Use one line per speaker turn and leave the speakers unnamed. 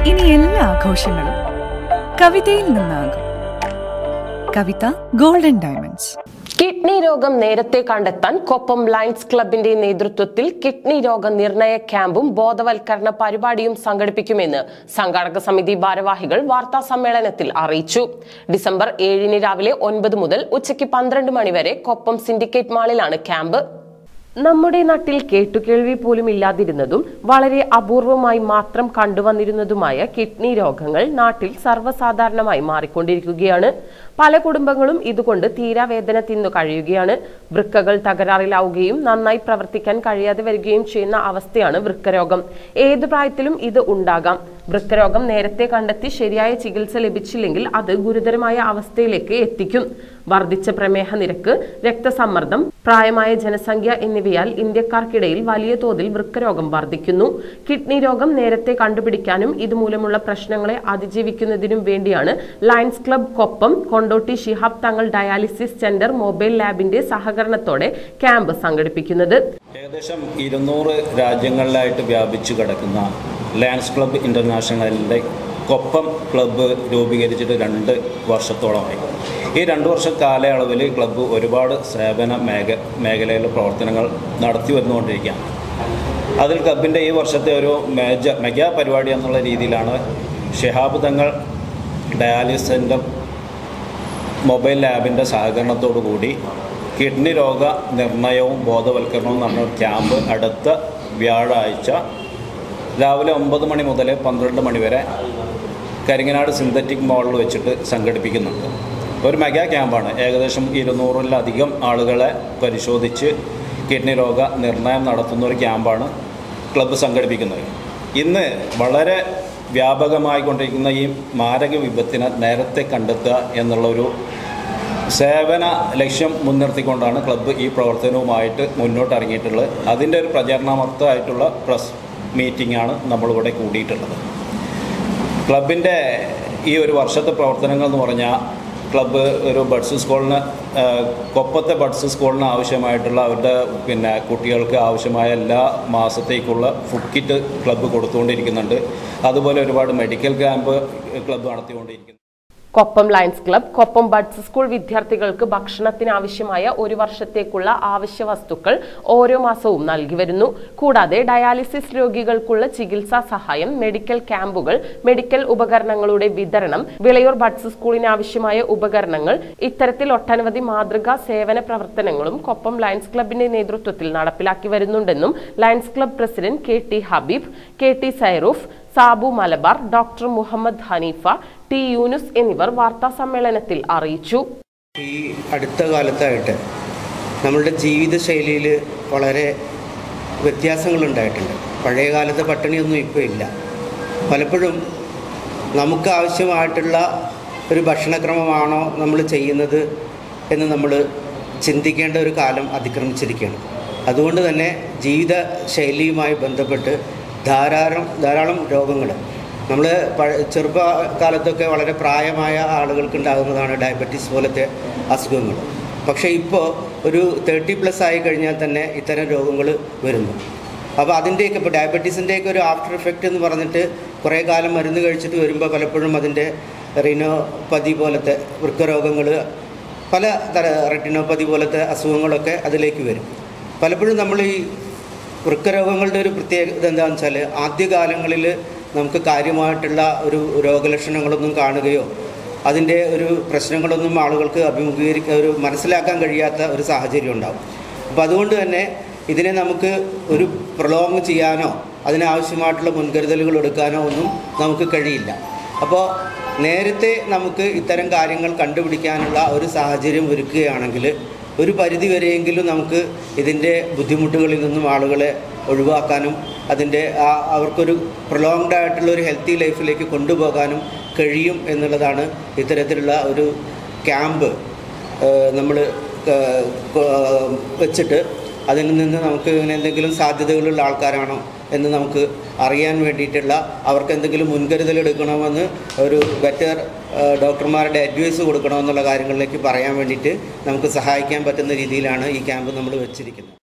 ഇനി എല്ലാ ആഘോഷങ്ങളും കവിതയിൽ നിന്നാകും കവിത ഗോൾഡൻ ഡയമണ്ട്സ്
കിഡ്നി രോഗം നേരത്തെ കണ്ടെത്താൻ കൊപ്പം ലയൺസ് ക്ലബിന്റെ നേതൃത്വത്തിൽ കിഡ്നി രോഗ നിർണയ ക്യാമ്പും ബോധവൽക്കരണ പരിപാടിയും സംഘടിപ്പിക്കുമെന്ന് സംഘാടക സമിതി ഭാരവാഹികൾ വാർത്താ സമ്മേളനത്തിൽ അറിയിച്ചു ഡിസംബർ ഏഴിന് രാവിലെ ഒൻപത് മുതൽ ഉച്ചയ്ക്ക് പന്ത്രണ്ട് മണിവരെ കൊപ്പം സിൻഡിക്കേറ്റ് മാളിലാണ് ക്യാമ്പ് നമ്മുടെ നാട്ടിൽ കേട്ടുകേൾവി പോലും ഇല്ലാതിരുന്നതും വളരെ അപൂർവമായി മാത്രം കണ്ടുവന്നിരുന്നതുമായ കിഡ്നി രോഗങ്ങൾ നാട്ടിൽ സർവ്വസാധാരണമായി മാറിക്കൊണ്ടിരിക്കുകയാണ് പല കുടുംബങ്ങളും ഇതുകൊണ്ട് തീരാവേദന തിന്നു കഴിയുകയാണ് വൃക്കകൾ തകരാറിലാവുകയും നന്നായി പ്രവർത്തിക്കാൻ കഴിയാതെ വരികയും ചെയ്യുന്ന അവസ്ഥയാണ് വൃക്കരോഗം ഏത് പ്രായത്തിലും ഇത് ഉണ്ടാകാം വൃക്കരോഗം നേരത്തെ കണ്ടെത്തി ശരിയായ ചികിത്സ ലഭിച്ചില്ലെങ്കിൽ അത് ഗുരുതരമായ അവസ്ഥയിലേക്ക് എത്തിക്കും വർദ്ധിച്ച പ്രമേഹ നിരക്ക് രക്തസമ്മർദ്ദം പ്രായമായ ജനസംഖ്യ എന്നിവയാൽ ഇന്ത്യക്കാർക്കിടയിൽ വലിയ തോതിൽ വൃക്കരോഗം വർദ്ധിക്കുന്നു കിഡ്നി രോഗം നേരത്തെ കണ്ടുപിടിക്കാനും ഇതുമൂലമുള്ള പ്രശ്നങ്ങളെ അതിജീവിക്കുന്നതിനും വേണ്ടിയാണ് lions club Koppam Kondotty Shihab Thangal dialysis centre mobile ലാബിന്റെ സഹകരണത്തോടെ ക്യാമ്പ് സംഘടിപ്പിക്കുന്നത്
ഏകദേശം ഇരുന്നൂറ് രാജ്യങ്ങളിലായിട്ട് വ്യാപിച്ചു കിടക്കുന്ന ലയൺസ് ക്ലബ്ബ് ഇൻ്റർനാഷണലിൻ്റെ കൊപ്പം ക്ലബ്ബ് രൂപീകരിച്ചിട്ട് രണ്ട് വർഷത്തോളമായി ഈ രണ്ട് വർഷ കാലയളവിൽ ക്ലബ്ബ് ഒരുപാട് സേവന മേഖ മേഖലയിലെ പ്രവർത്തനങ്ങൾ നടത്തി വന്നുകൊണ്ടിരിക്കുകയാണ് അതിൽ ക്ലബിൻ്റെ ഈ വർഷത്തെ ഒരു മേജ മെഗാ പരിപാടി എന്നുള്ള രീതിയിലാണ് Shihab Thangal dialysis centre mobile ലാബിൻ്റെ സഹകരണത്തോടു കൂടി കിഡ്നി രോഗ നിർണയവും ബോധവൽക്കരണവും എന്ന ക്യാമ്പ് അടുത്ത വ്യാഴാഴ്ച രാവിലെ ഒമ്പത് മണി മുതൽ പന്ത്രണ്ട് മണി വരെ കരിങ്ങനാട് സിന്തറ്റിക് മോളിൽ വെച്ചിട്ട് സംഘടിപ്പിക്കുന്നുണ്ട് ഒരു മെഗാ ക്യാമ്പാണ് ഏകദേശം ഇരുന്നൂറിലധികം ആളുകളെ പരിശോധിച്ച് കിഡ്നി രോഗ നിർണയം നടത്തുന്ന ഒരു ക്യാമ്പാണ് ക്ലബ്ബ് സംഘടിപ്പിക്കുന്നത് ഇന്ന് വളരെ വ്യാപകമായിക്കൊണ്ടിരിക്കുന്ന ഈ മാരക വിപത്തിനെ നേരത്തെ കണ്ടെത്തുക എന്നുള്ള ഒരു സേവന ലക്ഷ്യം മുൻനിർത്തിക്കൊണ്ടാണ് ക്ലബ്ബ് ഈ പ്രവർത്തനവുമായിട്ട് മുന്നോട്ട് ഇറങ്ങിയിട്ടുള്ളത് അതിൻ്റെ ഒരു പ്രചരണാർത്ഥമായിട്ടുള്ള പ്രസ് മീറ്റിംഗ് ആണ് നമ്മളിവിടെ കൂടിയിട്ടുള്ളത് ക്ലബിൻ്റെ ഈ ഒരു വർഷത്തെ പ്രവർത്തനങ്ങൾ എന്ന് പറഞ്ഞാൽ ക്ലബ്ബ് ഒരു ബഡ്സ് സ്കൂളിന് ആ, കൊപ്പത്തെ ബഡ്സ് സ്കൂളിന് ആവശ്യമായിട്ടുള്ള അവരുടെ പിന്നെ കുട്ടികൾക്ക് ആവശ്യമായ എല്ലാ മാസത്തേക്കുള്ള ഫുഡ് കിറ്റ് ക്ലബ്ബ് കൊടുത്തുകൊണ്ടിരിക്കുന്നുണ്ട് അതുപോലെ ഒരുപാട് മെഡിക്കൽ ക്യാമ്പ് ക്ലബ്ബ് നടത്തിക്കൊണ്ടിരിക്കുന്നു
Koppam lions club Koppam buds school വിദ്യാർത്ഥികൾക്ക് ഭക്ഷണത്തിന് ആവശ്യമായ ഒരു വർഷത്തേക്കുള്ള ആവശ്യ വസ്തുക്കൾ ഓരോ മാസവും നൽകി വരുന്നു കൂടാതെ ഡയാലിസിസ് രോഗികൾക്കുള്ള ചികിത്സാ സഹായം മെഡിക്കൽ ക്യാമ്പുകൾ മെഡിക്കൽ ഉപകരണങ്ങളുടെ വിതരണം വിളയൂർ ബഡ്സ് സ്കൂളിന് ആവശ്യമായ ഉപകരണങ്ങൾ ഇത്തരത്തിൽ ഒട്ടനവധി മാതൃകാ സേവന പ്രവർത്തനങ്ങളും കൊപ്പം ലയൺസ് ക്ലബിന്റെ നേതൃത്വത്തിൽ നടപ്പിലാക്കി വരുന്നുണ്ടെന്നും lions club president K T Habib K T Sairoof Sabu Malabar doctor Muhammad Hanifa T Yunus എന്നിവർ വാർത്താ സമ്മേളനത്തിൽ അറിയിച്ചു
ഈ അടുത്ത കാലത്തായിട്ട് നമ്മളുടെ ജീവിതശൈലിയിൽ വളരെ വ്യത്യാസങ്ങളുണ്ടായിട്ടുണ്ട് പഴയ കാലത്തെ പട്ടിണിയൊന്നും ഇപ്പോൾ ഇല്ല പലപ്പോഴും നമുക്ക് ആവശ്യമായിട്ടുള്ള ഒരു ഭക്ഷണക്രമമാണോ നമ്മൾ ചെയ്യുന്നത് എന്ന് നമ്മൾ ചിന്തിക്കേണ്ട ഒരു കാലം അതിക്രമിച്ചിരിക്കുകയാണ് അതുകൊണ്ട് തന്നെ ജീവിത ശൈലിയുമായി ബന്ധപ്പെട്ട് ധാരാളം ധാരാളം രോഗങ്ങൾ നമ്മൾ ചെറുപ്പകാലത്തൊക്കെ വളരെ പ്രായമായ ആളുകൾക്ക് ഉണ്ടാകുന്നതാണ് ഡയബറ്റീസ് പോലത്തെ അസുഖങ്ങൾ പക്ഷേ ഇപ്പോൾ ഒരു തേർട്ടി പ്ലസ് ആയി കഴിഞ്ഞാൽ തന്നെ ഇത്തരം രോഗങ്ങൾ വരുന്നു അപ്പോൾ അതിൻ്റെയൊക്കെ ഇപ്പോൾ ഡയബറ്റീസിൻ്റെയൊക്കെ ഒരു ആഫ്റ്റർ എഫക്റ്റ് എന്ന് പറഞ്ഞിട്ട് കുറേ കാലം മരുന്ന് കഴിച്ചിട്ട് വരുമ്പോൾ പലപ്പോഴും അതിൻ്റെ റിനോപ്പതി പോലത്തെ വൃക്കരോഗങ്ങൾ പല തര റെറ്റിനോപ്പതി പോലത്തെ അസുഖങ്ങളൊക്കെ അതിലേക്ക് വരും പലപ്പോഴും നമ്മൾ ഈ വൃക്കരോഗങ്ങളുടെ ഒരു പ്രത്യേകത എന്താണെന്ന് വെച്ചാൽ ആദ്യകാലങ്ങളിൽ നമുക്ക് കാര്യമായിട്ടുള്ള ഒരു രോഗലക്ഷണങ്ങളൊന്നും കാണുകയോ അതിൻ്റെ ഒരു പ്രശ്നങ്ങളൊന്നും ആളുകൾക്ക് അഭിമുഖീകരിക്കാൻ ഒരു മനസ്സിലാക്കാൻ കഴിയാത്ത ഒരു സാഹചര്യം ഉണ്ടാവും അപ്പോൾ അതുകൊണ്ട് തന്നെ ഇതിനെ നമുക്ക് ഒരു പ്രൊലോങ് ചെയ്യാനോ അതിനാവശ്യമായിട്ടുള്ള മുൻകരുതലുകൾ എടുക്കാനോ ഒന്നും നമുക്ക് കഴിയില്ല അപ്പോൾ നേരത്തെ നമുക്ക് ഇത്തരം കാര്യങ്ങൾ കണ്ടുപിടിക്കാനുള്ള ഒരു സാഹചര്യം ഒരുക്കുകയാണെങ്കിൽ ഒരു പരിധി വരെയെങ്കിലും നമുക്ക് ഇതിൻ്റെ ബുദ്ധിമുട്ടുകളിൽ നിന്നും ആളുകളെ ഒഴിവാക്കാനും അതിൻ്റെ ആ അവർക്കൊരു പ്രൊലോങ്ഡ് ആയിട്ടുള്ള ഒരു ഹെൽത്തി ലൈഫിലേക്ക് കൊണ്ടുപോകാനും കഴിയും എന്നുള്ളതാണ് ഇത്തരത്തിലുള്ള ഒരു ക്യാമ്പ് നമ്മൾ വെച്ചിട്ട് അതിൽ നിന്ന് നമുക്ക് ഇങ്ങനെ എന്തെങ്കിലും സാധ്യതകളുള്ള ആൾക്കാരാണോ എന്ന് നമുക്ക് അറിയാൻ വേണ്ടിയിട്ടുള്ള അവർക്ക് എന്തെങ്കിലും മുൻകരുതൽ എടുക്കണമെന്ന് ഒരു ബെറ്റർ ഡോക്ടർമാരുടെ അഡ്വൈസ് കൊടുക്കണമെന്നുള്ള കാര്യങ്ങളിലേക്ക് പറയാൻ വേണ്ടിയിട്ട് നമുക്ക് സഹായിക്കാൻ പറ്റുന്ന രീതിയിലാണ് ഈ ക്യാമ്പ് നമ്മൾ വെച്ചിരിക്കുന്നത്